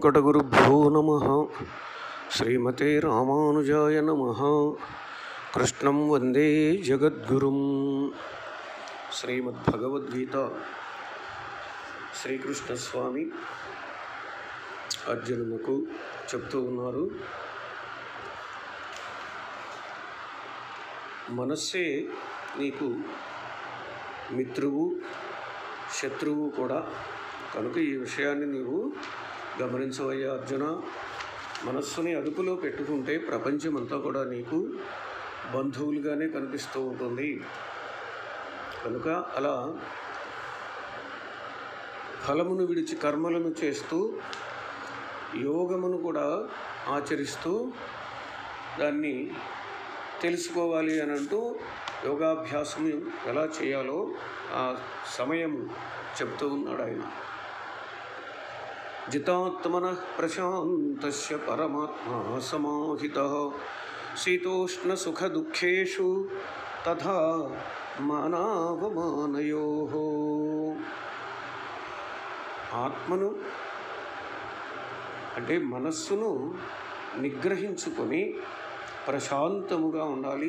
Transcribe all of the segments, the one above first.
శ్రీమద్వేంకటగురుభ్యో నమ శ్రీమతే రామానుజాయ నమ కృష్ణం వందే జగద్గురుం శ్రీమద్భగవద్గీత శ్రీకృష్ణస్వామి అర్జునునకు చెప్తూ ఉన్నారు మనస్సే నీకు మిత్రువు శత్రువు కూడా కనుక ఈ విషయాన్ని నీవు గమనించవయ్యా అర్జున మనస్సుని అదుపులో పెట్టుకుంటే ప్రపంచమంతా కూడా నీకు బంధువులుగానే కనిపిస్తూ ఉంటుంది కనుక అలా ఫలమును విడిచి కర్మలను చేస్తూ యోగమును కూడా ఆచరిస్తూ దాన్ని తెలుసుకోవాలి అని అంటూ యోగాభ్యాసం ఎలా చేయాలో ఆ సమయము చెప్తూ ఉన్నాడు ఆయన జితాత్మన ప్రశాంతస్య పరమాత్మా సమాహిత శీతోష్ణ సుఖ దుఃఖేషు తథా మానవమానయో ఆత్మను అంటే మనస్సును నిగ్రహించుకొని ప్రశాంతముగా ఉండాలి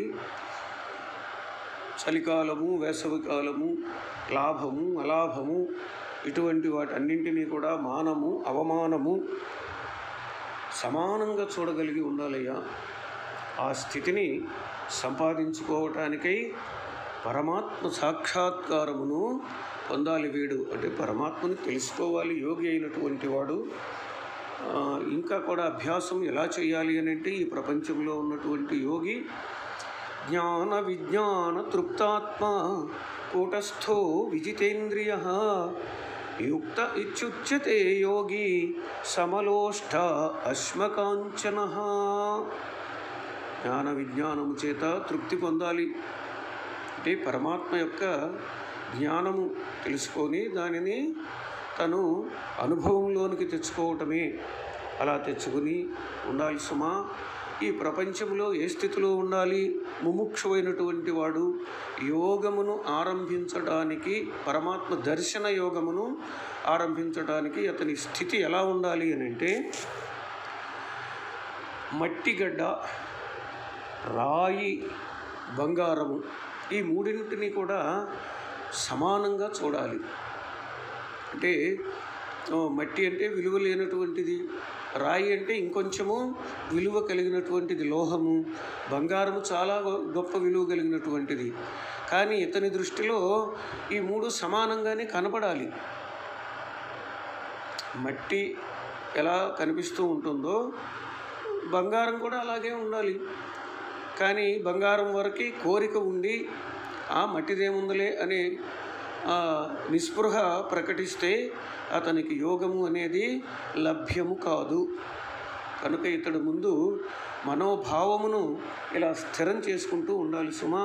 చలికాలము వేసవికాలము లాభము అలాభము ఇటువంటి వాటన్నింటినీ కూడా మానము అవమానము సమానంగా చూడగలిగి ఉండాలయ్యా ఆ స్థితిని సంపాదించుకోవటానికై పరమాత్మ సాక్షాత్కారమును పొందాలి వీడు అంటే పరమాత్మని తెలుసుకోవాలి యోగి అయినటువంటి వాడు ఆ, ఇంకా కూడా అభ్యాసం ఎలా చేయాలి అని అంటే ఈ ప్రపంచంలో ఉన్నటువంటి యోగి జ్ఞాన విజ్ఞాన తృప్తాత్మ కూటస్థో విజితేంద్రియ యుక్త ఇత్యుచ్యతే యోగి సమలోష్ట అశ్మకాంచన జ్ఞాన విజ్ఞానము చేత తృప్తి పొందాలి అంటే పరమాత్మ యొక్క జ్ఞానము తెలుసుకొని దానిని తను అనుభవంలోనికి తెచ్చుకోవటమే అలా తెచ్చుకుని ఉండాలి సుమా ఈ ప్రపంచంలో ఏ స్థితిలో ఉండాలి ముముక్షువైనటువంటి వాడు యోగమును ఆరంభించడానికి పరమాత్మ దర్శన యోగమును ఆరంభించడానికి అతని స్థితి ఎలా ఉండాలి అని అంటే మట్టిగడ్డ రాయి బంగారము ఈ మూడింటిని కూడా సమానంగా చూడాలి అంటే ఆ, మట్టి అంటే విలువ లేనటువంటిది రాయి అంటే ఇంకొంచెము విలువ కలిగినటువంటిది లోహము బంగారము చాలా గొ- గొప్ప విలువ కలిగినటువంటిది కానీ ఇతని దృష్టిలో ఈ మూడు సమానంగానే కనపడాలి మట్టి ఎలా కనిపిస్తూ ఉంటుందో బంగారం కూడా అలాగే ఉండాలి కానీ బంగారం వరకు కోరిక ఉండి ఆ మట్టిదేముందలే అనే ఆ, నిస్పృహ ప్రకటిస్తే అతనికి యోగము అనేది లభ్యము కాదు కనుక ఇతడు ముందు మనోభావమును ఇలా స్థిరం చేసుకుంటూ ఉండాలి సుమా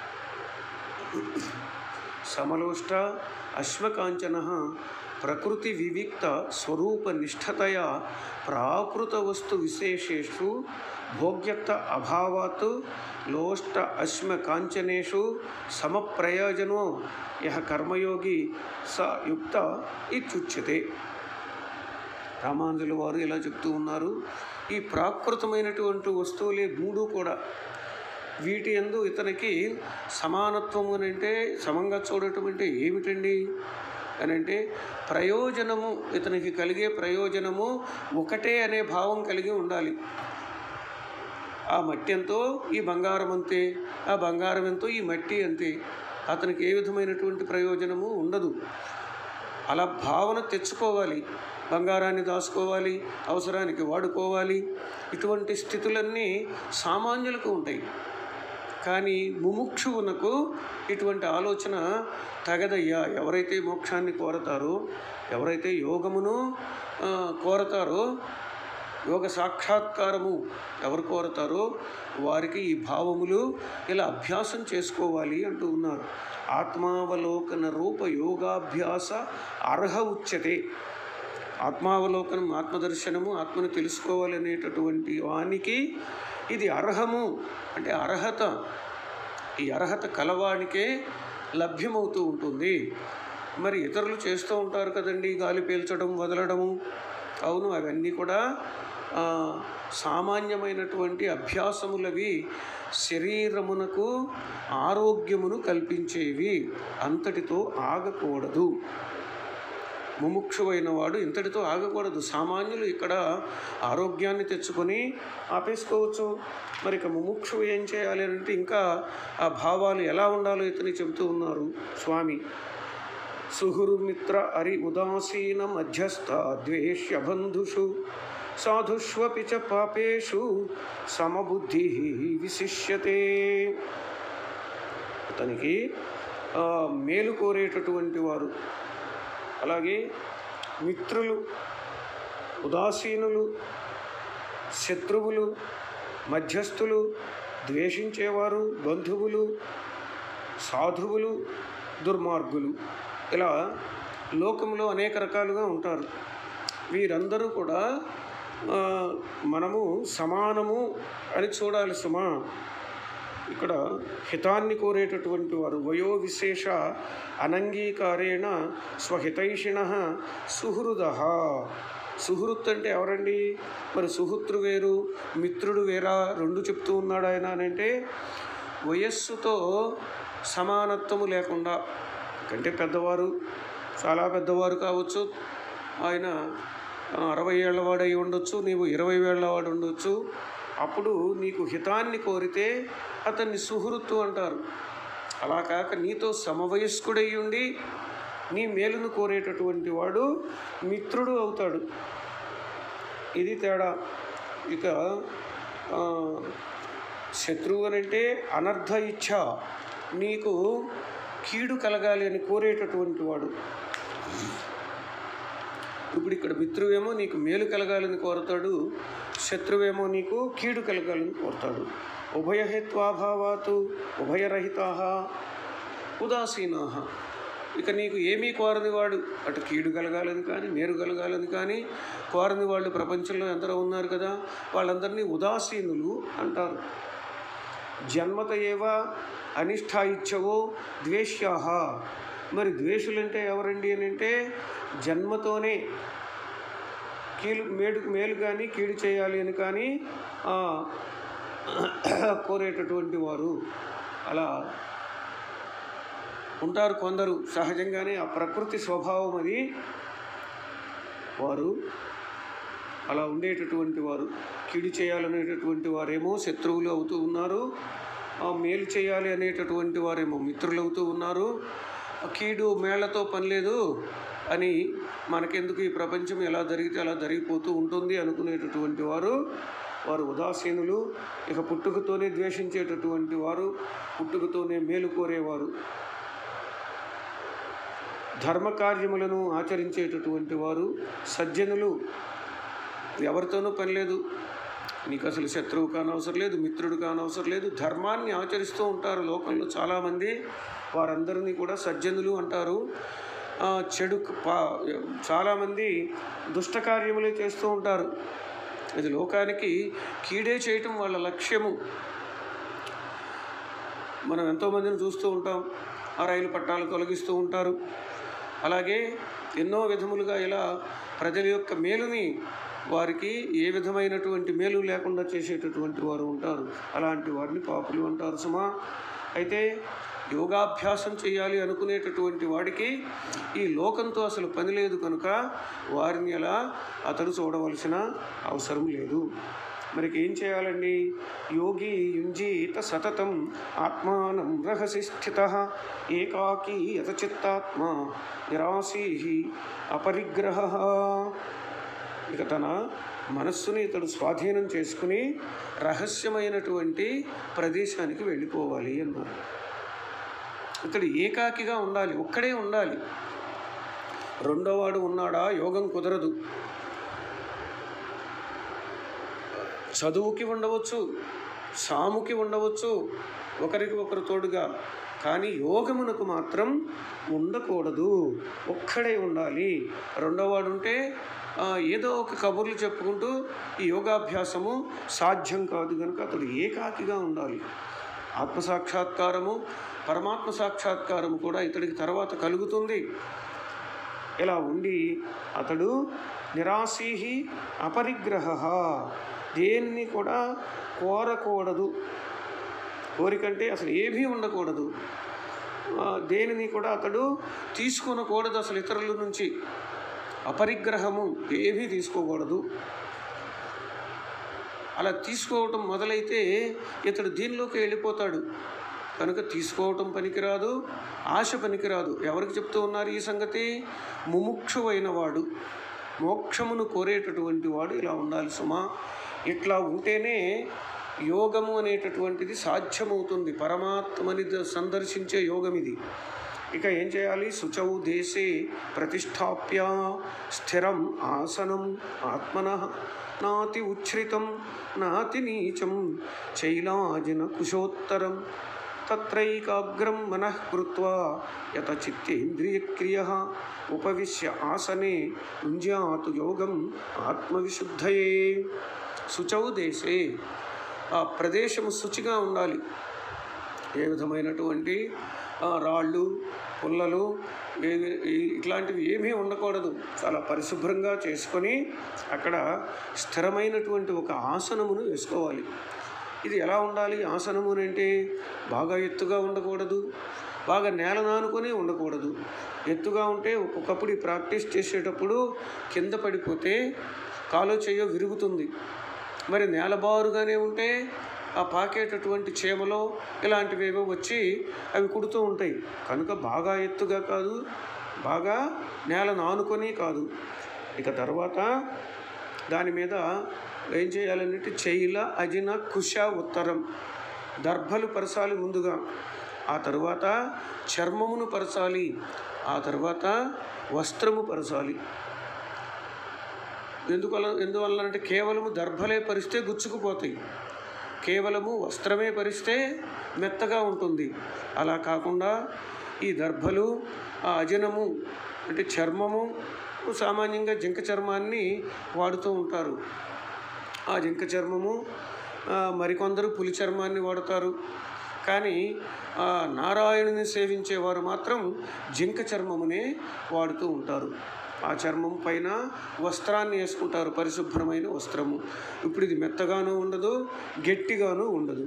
సమలోష్ట అశ్వకాంచన ప్రకృతి వివిక్త స్వరూప నిష్ఠతయా ప్రాకృత వస్తు విశేషేషు భోగ్యత్వ అభావాత్ లోష్ట అశ్మ కాంచనేషు సమప్రయోజనో యహ కర్మయోగి స యుక్త ఇత్యుచ్యతే రామానుజుల వారు ఇలా చెప్తూ ఉన్నారు ఈ ప్రాకృతమైనటువంటి వస్తువులే మూడు కూడా వీటి యందు ఇతనికి సమానత్వం అని అంటే సమంగా చూడటం అంటే ఏమిటండి అని అంటే ప్రయోజనము ఇతనికి కలిగే ప్రయోజనము ఒకటే అనే భావం కలిగి ఉండాలి ఆ మట్టి ఎంతో ఈ బంగారం అంతే ఆ బంగారం ఎంతో ఈ మట్టి అంతే అతనికి ఏ విధమైనటువంటి ప్రయోజనము ఉండదు అలా భావన తెచ్చుకోవాలి బంగారాన్ని దాచుకోవాలి అవసరానికి వాడుకోవాలి ఇటువంటి స్థితులన్నీ సామాన్యులకు ఉంటాయి కానీ ముముక్షువునకు ఇటువంటి ఆలోచన తగదయ్యా ఎవరైతే మోక్షాన్ని కోరతారో ఎవరైతే యోగమును ఆ, కోరతారో యోగ సాక్షాత్కారము ఎవరు కోరతారో వారికి ఈ భావములు ఇలా అభ్యాసం చేసుకోవాలి అంటూ ఉన్నారు ఆత్మావలోకన రూప యోగాభ్యాస అర్హ ఉచ్యతే ఆత్మావలోకనం ఆత్మదర్శనము ఆత్మను తెలుసుకోవాలి అనేటటువంటి వానికి ఇది అర్హము అంటే అర్హత ఈ అర్హత కలవానికే లభ్యమవుతూ ఉంటుంది మరి ఇతరులు చేస్తూ ఉంటారు కదండి గాలి పీల్చడం వదలడము అవును అవన్నీ కూడా ఆ, సామాన్యమైనటువంటి అభ్యాసములవి శరీరమునకు ఆరోగ్యమును కల్పించేవి అంతటితో ఆగకూడదు ముముక్షువైన వాడు ఇంతటితో ఆగకూడదు సామాన్యులు ఇక్కడ ఆరోగ్యాన్ని తెచ్చుకొని ఆపేసుకోవచ్చు మరి ఇక ముముక్షువు ఏం చేయాలి అంటే ఇంకా ఆ భావాలు ఎలా ఉండాలో ఇతని చెబుతూ ఉన్నారు స్వామి సుహృమిత్ర అరి ఉదాసీన మధ్యస్థ ద్వేష్య బంధుషు సాధుష్వపి చ పాపేషు సమబుద్ధి విశిష్యతే అతనికి ఆ, మేలు కోరేటటువంటి వారు అలాగే మిత్రులు ఉదాసీనులు శత్రువులు మధ్యస్థులు ద్వేషించేవారు బంధువులు సాధువులు దుర్మార్గులు ఇలా లోకంలో అనేక రకాలుగా ఉంటారు వీరందరూ కూడా ఆ, మనము సమానము అని చూడాలి సుమా ఇక్కడ హితాన్ని కోరేటటువంటి వారు వయో విశేష అనంగీకారేణ స్వహితైషిణ సుహృద సుహృత్ అంటే ఎవరండి మరి సుహృత్రు వేరు మిత్రుడు వేరా రెండు చెప్తూ ఉన్నాడు ఆయన అని అంటే వయస్సుతో సమానత్వము లేకుండా కంటే పెద్దవారు చాలా పెద్దవారు కావచ్చు ఆయన ఆ, అరవై ఏళ్ళ వాడు అయి ఉండొచ్చు నీవు ఇరవై ఏళ్ళ వాడు ఉండొచ్చు అప్పుడు నీకు హితాన్ని కోరితే అతన్ని సుహృత్తు అంటారు అలా కాక నీతో సమవయస్కుడై ఉండి నీ మేలును కోరేటటువంటి వాడు మిత్రుడు అవుతాడు ఇది తేడా ఇక ఆ, శత్రువు అని అంటే అనర్థ ఇచ్ఛ నీకు కీడు కలగాలి అని కోరేటటువంటి వాడు ఇప్పుడు ఇక్కడ మిత్రువేమో నీకు మేలు కలగాలని కోరతాడు శత్రువేమో నీకు కీడు కలగాలని కోరతాడు ఉభయహేత్వాభావాతు ఉభయరహితా ఉదాసీనా ఇక నీకు ఏమీ కోరని వాడు అటు కీడు కలగాలని కానీ మేలు కలగాలని కానీ కోరని వాళ్ళు ప్రపంచంలో ఎందరో ఉన్నారు కదా వాళ్ళందరినీ ఉదాసీనులు అంటారు జన్మత ఏవ అనిష్టా ఇచ్చవో ద్వేష్యాహ మరి ద్వేషులంటే ఎవరండి అని అంటే జన్మతోనే కీలు మేడు మేలు కానీ కీడు చేయాలి అని కానీ ఆ, కోరేటటువంటి వారు అలా ఉంటారు కొందరు సహజంగానే ఆ ప్రకృతి స్వభావం అది వారు అలా ఉండేటటువంటి వారు కీడు చేయాలనేటటువంటి వారేమో శత్రువులు అవుతూ ఉన్నారు ఆ మేలు చేయాలి అనేటటువంటి వారేమో మిత్రులు అవుతూ ఉన్నారు ఆ కీడు మేళ్లతో పని లేదు అని మనకెందుకు ఈ ప్రపంచం ఎలా జరిగితే అలా జరిగిపోతూ ఉంటుంది అనుకునేటటువంటి వారు వారు ఉదాసీనులు ఇక పుట్టుకతోనే ద్వేషించేటటువంటి వారు పుట్టుకతోనే మేలు కోరేవారు ధర్మ కార్యములను ఆచరించేటటువంటి వారు సజ్జనులు ఎవరితోనూ పని లేదు నీకు అసలు శత్రువు కానవసరం లేదు మిత్రుడు కానవసరం లేదు ధర్మాన్ని ఆచరిస్తూ ఉంటారు లోకంలో చాలామంది వారందరినీ కూడా సజ్జనులు అంటారు ఆ, చెడు పా చాలామంది దుష్ట కార్యములే చేస్తూ ఉంటారు ఇది లోకానికి కీడే చేయటం వాళ్ళ లక్ష్యము మనం ఎంతోమందిని చూస్తూ ఉంటాం ఆ రైలు పట్టాలు తొలగిస్తూ ఉంటారు అలాగే ఎన్నో విధములుగా ఇలా ప్రజల యొక్క మేలుని వారికి ఏ విధమైనటువంటి మేలు లేకుండా చేసేటటువంటి వారు ఉంటారు అలాంటి వారిని పాపులు అంటారు సుమా అయితే యోగాభ్యాసం చేయాలి అనుకునేటటువంటి వాడికి ఈ లోకంతో అసలు పని లేదు కనుక వారిని అలా అతడు చూడవలసిన అవసరం లేదు మరికి ఏం చేయాలండి యోగి యుంజీత సతతం ఆత్మానం రహసి స్థిత ఏకాకీ యతచిత్తాత్మ నిరాశీ అపరిగ్రహ ఇక తన మనస్సుని ఇతడు స్వాధీనం చేసుకుని రహస్యమైనటువంటి ప్రదేశానికి వెళ్ళిపోవాలి అన్నారు ఇతడు ఏకాకిగా ఉండాలి ఒక్కడే ఉండాలి రెండోవాడు ఉన్నాడా యోగం కుదరదు చదువుకి ఉండవచ్చు సాముకి ఉండవచ్చు ఒకరికి ఒకరు తోడుగా కానీ యోగమునకు మాత్రం ఉండకూడదు ఒక్కడే ఉండాలి రెండోవాడు ఉంటే ఆ, ఏదో ఒక కబుర్లు చెప్పుకుంటూ ఈ యోగాభ్యాసము సాధ్యం కాదు కనుక అతడు ఏకాకిగా ఉండాలి ఆత్మసాక్షాత్కారము పరమాత్మ సాక్షాత్కారము కూడా ఇతడికి తర్వాత కలుగుతుంది ఇలా ఉండి అతడు నిరాశీ అపరిగ్రహ దేన్ని కూడా కోరకూడదు కోరికంటే అసలు ఏమీ ఉండకూడదు ఆ, దేనిని కూడా అతడు తీసుకొనకూడదు అసలు ఇతరుల నుంచి అపరిగ్రహము ఏమీ తీసుకోకూడదు అలా తీసుకోవటం మొదలైతే ఇతడు దీనిలోకి వెళ్ళిపోతాడు కనుక తీసుకోవటం పనికిరాదు ఆశ పనికిరాదు ఎవరికి చెప్తూ ఉన్నారు ఈ సంగతి ముముక్షువైన వాడు మోక్షమును కోరేటటువంటి వాడు ఇలా ఉండాలి సుమా ఇట్లా ఉంటేనే యోగము అనేటటువంటిది సాధ్యమవుతుంది పరమాత్మని ద- సందర్శించే యోగం ఇది ఇక ఏం చేయాలి శుచౌ దేశే ప్రతిష్టాప్య స్థిరం ఆసనం ఆత్మన నాతి ఉచ్ఛ్రితం నాతి నీచం చైలాజిన కుశోత్తరం తత్రైకాగ్రం మనః కృత్వా యత చిత్తేంద్రియక్రియ ఉపవిశ్య ఆసనే యుంజ్యాతు యోగం ఆత్మవిశుద్ధయే శుచౌ దేశే ఆ ప్రదేశము శుచిగా ఉండాలి ఏ విధమైనటువంటి ఆ, రాళ్ళు పుల్లలు ఏ- ఈ- ఇట్లాంటివి ఏమీ ఉండకూడదు చాలా పరిశుభ్రంగా చేసుకొని అక్కడ స్థిరమైనటువంటి ఒక ఆసనమును వేసుకోవాలి ఇది ఎలా ఉండాలి ఆసనము అని అంటే బాగా ఎత్తుగా ఉండకూడదు బాగా నేల నానుకొని ఉండకూడదు ఎత్తుగా ఉంటే ఒక్కొక్కప్పుడు ఈ ప్రాక్టీస్ చేసేటప్పుడు కింద పడిపోతే కాలో చెయ్యో విరుగుతుంది మరి నేలబారుగానే ఉంటే ఆ పాకేటటువంటి చీమలో ఇలాంటివి ఏవో వచ్చి అవి కుడుతూ ఉంటాయి కనుక బాగా ఎత్తుగా కాదు బాగా నేల నానుకొని కాదు ఇక తర్వాత దాని మీద ఏం చేయాలంటే చెయ్యిల అజిన కుశ ఉత్తరం దర్భలు పరచాలి ముందుగా ఆ తరువాత చర్మమును పరచాలి ఆ తర్వాత వస్త్రము పరచాలి ఎందువల్ల ఎందువల్ల అంటే కేవలము దర్భలే పరిస్తే గుచ్చుకుపోతాయి కేవలము వస్త్రమే పరిస్తే మెత్తగా ఉంటుంది అలా కాకుండా ఈ దర్భలు ఆ అజనము అంటే చర్మము సామాన్యంగా జింక చర్మాన్ని వాడుతూ ఉంటారు ఆ జింక చర్మము ఆ, మరికొందరు పులి చర్మాన్ని వాడతారు కానీ ఆ నారాయణుని సేవించేవారు మాత్రం జింక చర్మమునే వాడుతూ ఉంటారు ఆ చర్మం పైన వస్త్రాన్ని వేసుకుంటారు పరిశుభ్రమైన వస్త్రము ఇప్పుడు ఇది మెత్తగాను ఉండదు గట్టిగాను ఉండదు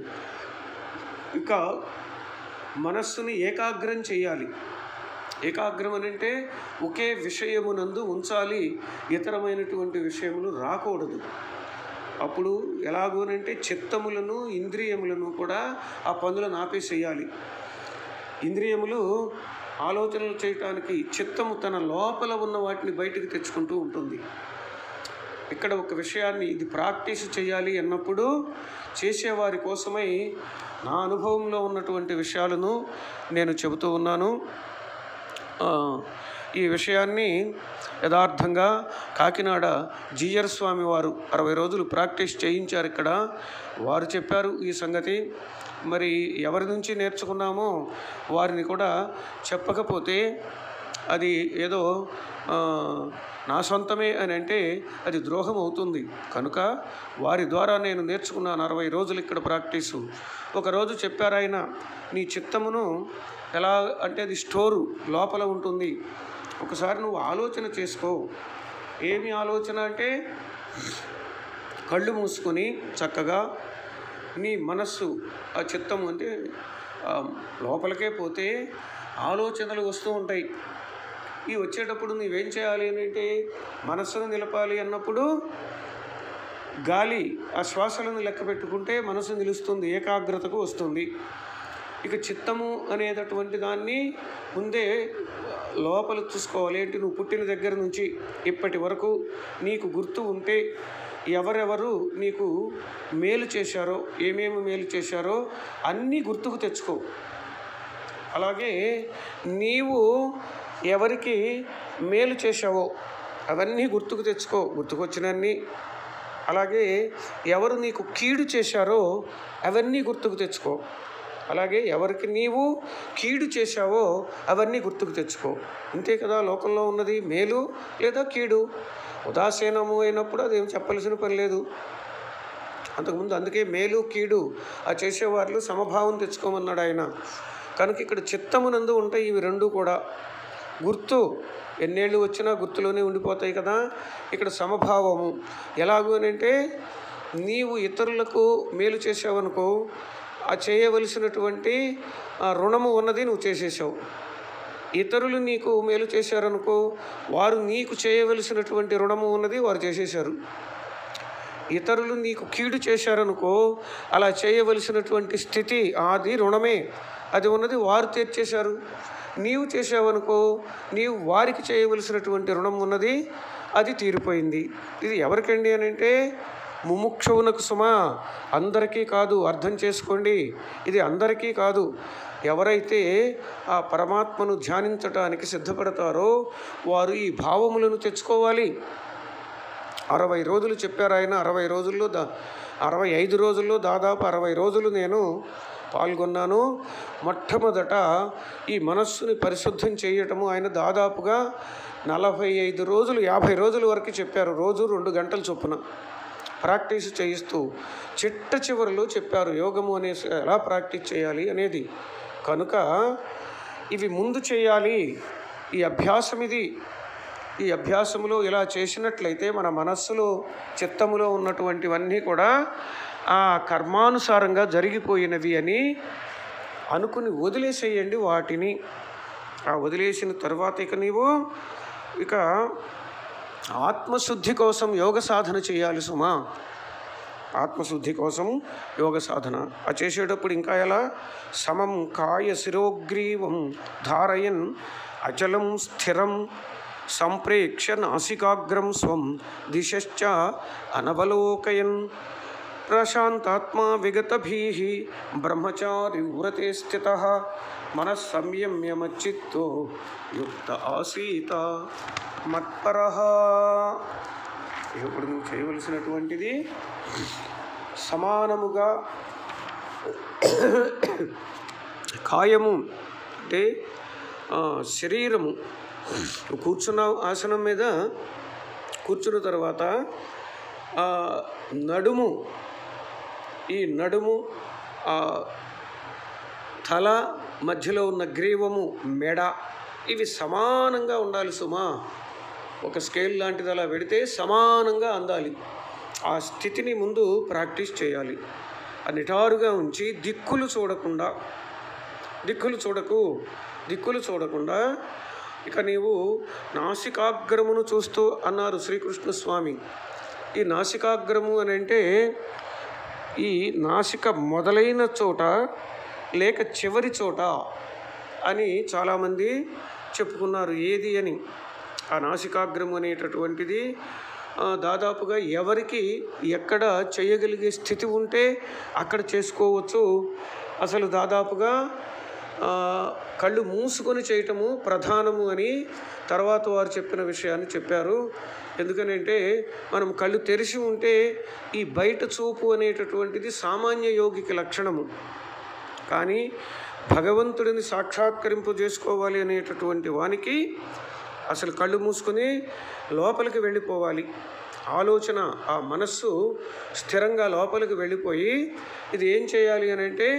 ఇక మనస్సుని ఏకాగ్రం చేయాలి ఏకాగ్రం అని అంటే ఒకే విషయమునందు ఉంచాలి ఇతరమైనటువంటి విషయములు రాకూడదు అప్పుడు ఎలాగోనంటే చిత్తములను ఇంద్రియములను కూడా ఆ పనులను ఆపేసేయాలి ఇంద్రియములు ఆలోచనలు చేయటానికి చిత్తము తన లోపల ఉన్న వాటిని బయటికి తెచ్చుకుంటూ ఉంటుంది ఇక్కడ ఒక విషయాన్ని ఇది ప్రాక్టీస్ చేయాలి అన్నప్పుడు చేసేవారి కోసమై నా అనుభవంలో ఉన్నటువంటి విషయాలను నేను చెబుతూ ఉన్నాను ఆ, ఈ విషయాన్ని యథార్థంగా కాకినాడ జీయర్ స్వామి వారు అరవై రోజులు ప్రాక్టీస్ చేయించారు ఇక్కడ వారు చెప్పారు ఈ సంగతి మరి ఎవరి నుంచి నేర్చుకున్నామో వారిని కూడా చెప్పకపోతే అది ఏదో ఆ, నా సొంతమే అని అంటే అది ద్రోహం అవుతుంది కనుక వారి ద్వారా నేను నేర్చుకున్నాను అరవై రోజులు ఇక్కడ ప్రాక్టీసు ఒకరోజు చెప్పారు ఆయన నీ చిత్తమును ఎలా అంటే అది స్టోరు లోపల ఉంటుంది ఒకసారి నువ్వు ఆలోచన చేసుకో ఏమి ఆలోచన అంటే కళ్ళు మూసుకొని చక్కగా నీ మనస్సు ఆ చిత్తము అంటే ఆ, లోపలికే పోతే ఆలోచనలు వస్తూ ఉంటాయి ఈ వచ్చేటప్పుడు నువ్వేం చేయాలి అని అంటే మనస్సును నిలపాలి అన్నప్పుడు గాలి ఆ శ్వాసలను లెక్క పెట్టుకుంటే మనసు నిలుస్తుంది ఏకాగ్రతకు వస్తుంది ఇక చిత్తము అనేటటువంటి దాన్ని ముందే లోపల చూసుకోవాలి ఏంటి నువ్వు పుట్టిన దగ్గర నుంచి ఇప్పటి వరకు నీకు గుర్తు ఉంటే ఎవరెవరు నీకు మేలు చేశారో ఏమేమి మేలు చేశారో అన్నీ గుర్తుకు తెచ్చుకో అలాగే నీవు ఎవరికి మేలు చేశావో అవన్నీ గుర్తుకు తెచ్చుకో గుర్తుకొచ్చినన్ని అలాగే ఎవరు నీకు కీడు చేశారో అవన్నీ గుర్తుకు తెచ్చుకో అలాగే ఎవరికి నీవు కీడు చేశావో అవన్నీ గుర్తుకు తెచ్చుకో అంతే కదా లోకంలో ఉన్నది మేలు లేదా కీడు ఉదాసీనము అయినప్పుడు అదేం చెప్పాల్సిన పని లేదు అంతకుముందు అందుకే మేలు కీడు ఆ చేసేవాళ్ళు సమభావం తెచ్చుకోమన్నాడు ఆయన కనుక ఇక్కడ చిత్తమునందు ఉంటాయి ఇవి రెండు కూడా గుర్తు ఎన్నేళ్ళు వచ్చినా గుర్తులోనే ఉండిపోతాయి కదా ఇక్కడ సమభావము ఎలాగూ అని అంటే నీవు ఇతరులకు మేలు చేసావనుకో ఆ చేయవలసినటువంటి ఆ రుణము ఉన్నది నువ్వు చేసేసావు ఇతరులు నీకు మేలు చేశారనుకో వారు నీకు చేయవలసినటువంటి రుణము ఉన్నది వారు చేసేశారు ఇతరులు నీకు కీడు చేశారనుకో అలా చేయవలసినటువంటి స్థితి అది రుణమే అది ఉన్నది వారు తీర్చేశారు నీవు చేసావనుకో నీవు వారికి చేయవలసినటువంటి రుణం ఉన్నది అది తీరిపోయింది ఇది ఎవరికండి అని అంటే ముముక్షవునకు సుమా అందరికీ కాదు అర్థం చేసుకోండి ఇది అందరికీ కాదు ఎవరైతే ఆ పరమాత్మను ధ్యానించటానికి సిద్ధపడతారో వారు ఈ భావములను తెచ్చుకోవాలి అరవై రోజులు చెప్పారు ఆయన అరవై రోజుల్లో దా అరవై ఐదు రోజుల్లో దాదాపు అరవై రోజులు నేను పాల్గొన్నాను మొట్టమొదట ఈ మనస్సుని పరిశుద్ధం చేయటము ఆయన దాదాపుగా నలభై ఐదు రోజులు యాభై రోజుల వరకు చెప్పారు రోజు రెండు గంటలు చొప్పున ప్రాక్టీస్ చేయిస్తూ చిట్ట చివరిలో చెప్పారు యోగము అనే ఎలా ప్రాక్టీస్ చేయాలి అనేది కనుక ఇవి ముందు చేయాలి ఈ అభ్యాసం ఇది ఈ అభ్యాసములో ఇలా చేసినట్లయితే మన మనస్సులో చిత్తములో ఉన్నటువంటివన్నీ కూడా ఆ కర్మానుసారంగా జరిగిపోయినవి అని అనుకుని వదిలేసేయండి వాటిని ఆ వదిలేసిన తర్వాత ఇక నీవు ఇక ఆత్మశుద్ధి కోసం యోగ సాధన చేయాలి సుమా ఆత్మశుద్ధి కోసం యోగ సాధన ఆ చేసేటప్పుడు ఇంకా ఎలా సమం కాయ శిరోగ్రీవం ధారయన్ అచలం స్థిరం సంప్రేక్ష్య నాసికాగ్రం స్వం దిశశ్చ అనవలోకయన్ ప్రశాంతాత్మా విగతభీ బ్రహ్మచారి వ్రతే స్థిత మనస్సంయమ్యమచ్చిత్తో యుక్త ఆసీత మత్పర ఇప్పుడు నువ్వు చేయవలసినటువంటిది సమానముగా కాయము అంటే ఆ, శరీరము నువ్వు కూర్చున్నావు ఆసనం మీద కూర్చున్న తర్వాత ఆ, నడుము ఈ నడుము ఆ, తల మధ్యలో ఉన్న గ్రీవము మెడ ఇవి సమానంగా ఉండాలి సుమా ఒక స్కేల్ లాంటిది అలా పెడితే సమానంగా అందాలి ఆ స్థితిని ముందు ప్రాక్టీస్ చేయాలి ఆ నిటారుగా ఉంచి దిక్కులు చూడకుండా దిక్కులు చూడకు దిక్కులు చూడకుండా ఇక నీవు నాసికాగ్రమును చూస్తూ అన్నారు శ్రీకృష్ణ స్వామి ఈ నాసికాగ్రము అని అంటే ఈ నాసిక మొదలైన చోట లేక చివరి చోట అని చాలామంది చెప్పుకున్నారు ఏది అని ఆ నాసికాగ్రం అనేటటువంటిది ఆ, దాదాపుగా ఎవరికి ఎక్కడ చేయగలిగే స్థితి ఉంటే అక్కడ చేసుకోవచ్చు అసలు దాదాపుగా ఆ, కళ్ళు మూసుకొని చేయటము ప్రధానము అని తర్వాత వారు చెప్పిన విషయాన్ని చెప్పారు ఎందుకనంటే మనం కళ్ళు తెరిచి ఉంటే ఈ బయట చూపు అనేటటువంటిది సామాన్య యోగికి లక్షణము కానీ భగవంతుడిని సాక్షాత్కరింపు చేసుకోవాలి అనేటటువంటి వానికి అసలు కళ్ళు మూసుకొని లోపలికి వెళ్ళిపోవాలి ఆలోచన ఆ మనస్సు స్థిరంగా లోపలికి వెళ్ళిపోయి ఇది ఏం చేయాలి అని అంటే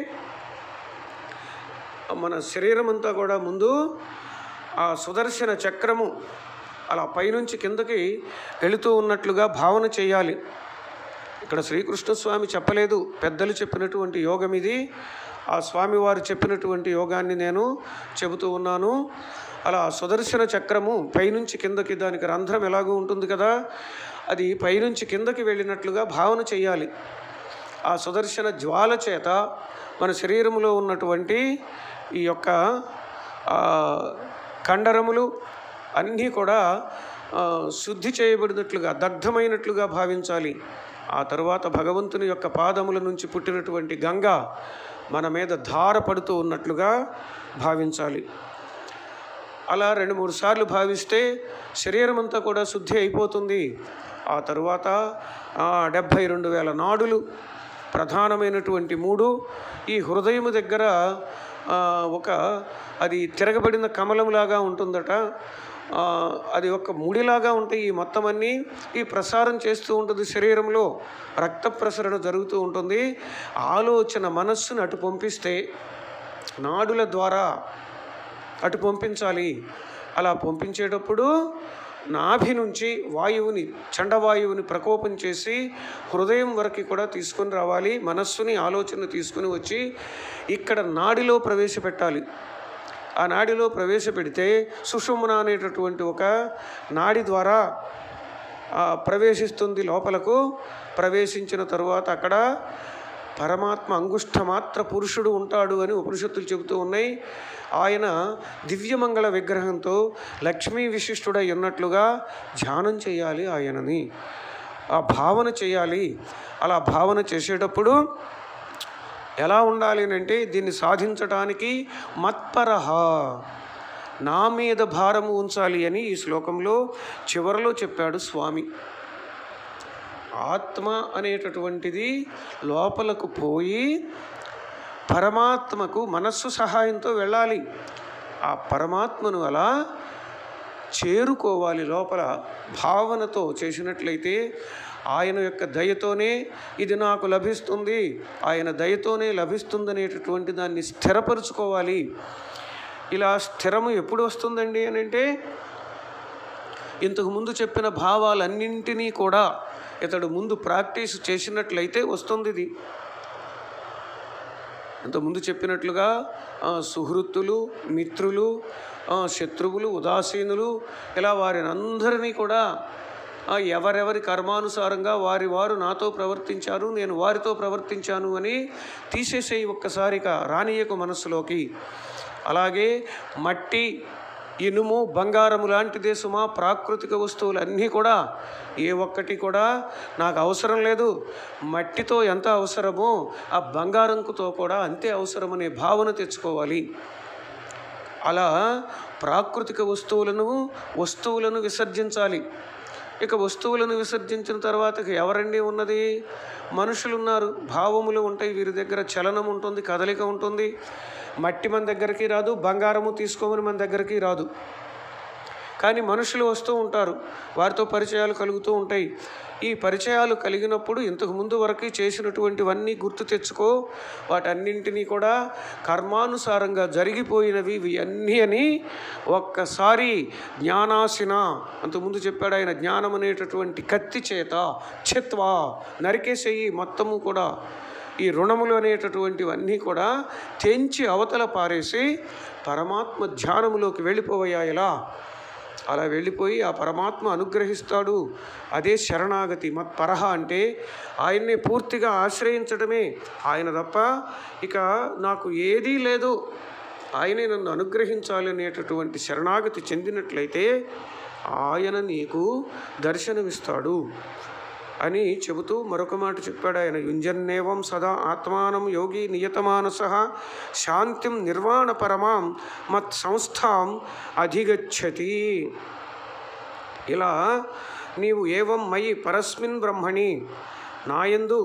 మన శరీరం అంతా కూడా ముందు ఆ సుదర్శన చక్రము అలా పైనుంచి కిందకి వెళుతూ ఉన్నట్లుగా భావన చేయాలి ఇక్కడ శ్రీకృష్ణ స్వామి చెప్పలేదు పెద్దలు చెప్పినటువంటి యోగం ఇది ఆ స్వామివారు చెప్పినటువంటి యోగాన్ని నేను చెబుతూ ఉన్నాను అలా సుదర్శన చక్రము పైనుంచి కిందకి దానికి రంధ్రం ఎలాగో ఉంటుంది కదా అది పైనుంచి కిందకి వెళ్ళినట్లుగా భావన చేయాలి ఆ సుదర్శన జ్వాల చేత మన శరీరంలో ఉన్నటువంటి ఈ యొక్క ఆ, కండరములు అన్నీ కూడా ఆ, శుద్ధి చేయబడినట్లుగా దగ్ధమైనట్లుగా భావించాలి ఆ తరువాత భగవంతుని యొక్క పాదముల నుంచి పుట్టినటువంటి గంగ మన మీద ధార పడుతూ ఉన్నట్లుగా భావించాలి అలా రెండు మూడు సార్లు భావిస్తే శరీరం అంతా కూడా శుద్ధి అయిపోతుంది ఆ తరువాత డెబ్భై రెండు వేల నాడులు ప్రధానమైనటువంటి మూడు ఈ హృదయము దగ్గర ఆ, ఒక అది తిరగబడిన కమలంలాగా ఉంటుందట ఆ, అది ఒక ముడిలాగా ఉంటాయి ఈ మొత్తం అన్నీ ఈ ప్రసారం చేస్తూ ఉంటుంది శరీరంలో రక్త ప్రసరణ జరుగుతూ ఉంటుంది ఆలోచన మనస్సును అటు పంపిస్తే నాడుల ద్వారా అటు పంపించాలి అలా పంపించేటప్పుడు నాభి నుంచి వాయువుని చండవాయువుని ప్రకోపం చేసి హృదయం వరకు కూడా తీసుకొని రావాలి మనస్సుని ఆలోచన తీసుకుని వచ్చి ఇక్కడ నాడిలో ప్రవేశపెట్టాలి ఆ నాడిలో ప్రవేశపెడితే సుషుమ్న అనేటటువంటి ఒక నాడి ద్వారా ఆ, ప్రవేశిస్తుంది లోపలకు ప్రవేశించిన తరువాత అక్కడ పరమాత్మ అంగుష్ఠమాత్ర పురుషుడు ఉంటాడు అని ఉపనిషత్తులు చెబుతూ ఉన్నాయి ఆయన దివ్యమంగళ విగ్రహంతో లక్ష్మీ విశిష్టుడై ఉన్నట్లుగా ధ్యానం చేయాలి ఆయనని ఆ భావన చేయాలి అలా భావన చేసేటప్పుడు ఎలా ఉండాలి అని అంటే దీన్ని సాధించడానికి మత్పరహ నా మీద భారము ఉంచాలి అని ఈ శ్లోకంలో చివరిలో చెప్పాడు స్వామి ఆత్మ అనేటటువంటిది లోపలకు పోయి పరమాత్మకు మనస్సు సహాయంతో వెళ్ళాలి ఆ పరమాత్మను అలా చేరుకోవాలి లోపల భావనతో చేసినట్లయితే ఆయన యొక్క దయతోనే ఇది నాకు లభిస్తుంది ఆయన దయతోనే లభిస్తుందనేటటువంటి దాన్ని స్థిరపరుచుకోవాలి ఇలా స్థిరము ఎప్పుడు వస్తుందండి అని అంటే ఇంతకు ముందు చెప్పిన భావాలన్నింటినీ కూడా ఇతడు ముందు ప్రాక్టీస్ చేసినట్లయితే వస్తుంది ఇది ఇంతకుముందు చెప్పినట్లుగా ఆ, సుహృత్తులు మిత్రులు ఆ, శత్రువులు ఉదాసీనులు ఇలా వారిని అందరినీ కూడా ఆ, ఎవరెవరి కర్మానుసారంగా వారి వారు నాతో ప్రవర్తించారు నేను వారితో ప్రవర్తించాను అని తీసేసేయి ఒక్కసారిగా రానియకు మనస్సులోకి అలాగే మట్టి ఇనుము బంగారము లాంటిదే సుమా ప్రాకృతిక వస్తువులు అన్నీ కూడా ఏ ఒక్కటి కూడా నాకు అవసరం లేదు మట్టితో ఎంత అవసరమో ఆ బంగారంతో కూడా అంతే అవసరమనే భావన తెచ్చుకోవాలి అలా ప్రాకృతిక వస్తువులను వస్తువులను విసర్జించాలి ఇక వస్తువులను విసర్జించిన తర్వాత ఇక ఎవరండి ఉన్నది మనుషులు ఉన్నారు భావములు ఉంటాయి వీరి దగ్గర చలనం ఉంటుంది కదలిక ఉంటుంది మట్టి మన దగ్గరికి రాదు బంగారము తీసుకోమని మన దగ్గరికి రాదు కానీ మనుషులు వస్తూ ఉంటారు వారితో పరిచయాలు కలుగుతూ ఉంటాయి ఈ పరిచయాలు కలిగినప్పుడు ఇంతకు ముందు వరకు చేసినటువంటివన్నీ గుర్తు తెచ్చుకో వాటన్నింటినీ కూడా కర్మానుసారంగా జరిగిపోయినవి ఇవి అన్నీ అని ఒక్కసారి జ్ఞానాసిన అంతకుముందు చెప్పాడు ఆయన జ్ఞానం అనేటటువంటి కత్తి చేత చిత్వా నరికేసేయి మొత్తము కూడా ఈ రుణములు అనేటటువంటివన్నీ కూడా తెంచి అవతల పారేసి పరమాత్మ ధ్యానములోకి వెళ్ళిపోయాయిలా అలా వెళ్ళిపోయి ఆ పరమాత్మ అనుగ్రహిస్తాడు అదే శరణాగతి మత్పరహ అంటే ఆయన్నే పూర్తిగా ఆశ్రయించడమే ఆయన తప్ప ఇక నాకు ఏదీ లేదు ఆయనే నన్ను అనుగ్రహించాలి అనేటటువంటి శరణాగతి చెందినట్లయితే ఆయన నీకు దర్శనమిస్తాడు అని చెబుతూ మరొక మాట చెప్పాడు ఆయన యుంజన్నేవం సదా ఆత్మానం యోగి నియతమానస శాంతిం నిర్వాణ పరమాం మత్ సంస్థాం అధిగచ్చతి ఇలా నీవు ఏవం మయి పరస్మిన్ బ్రహ్మణి నాయందు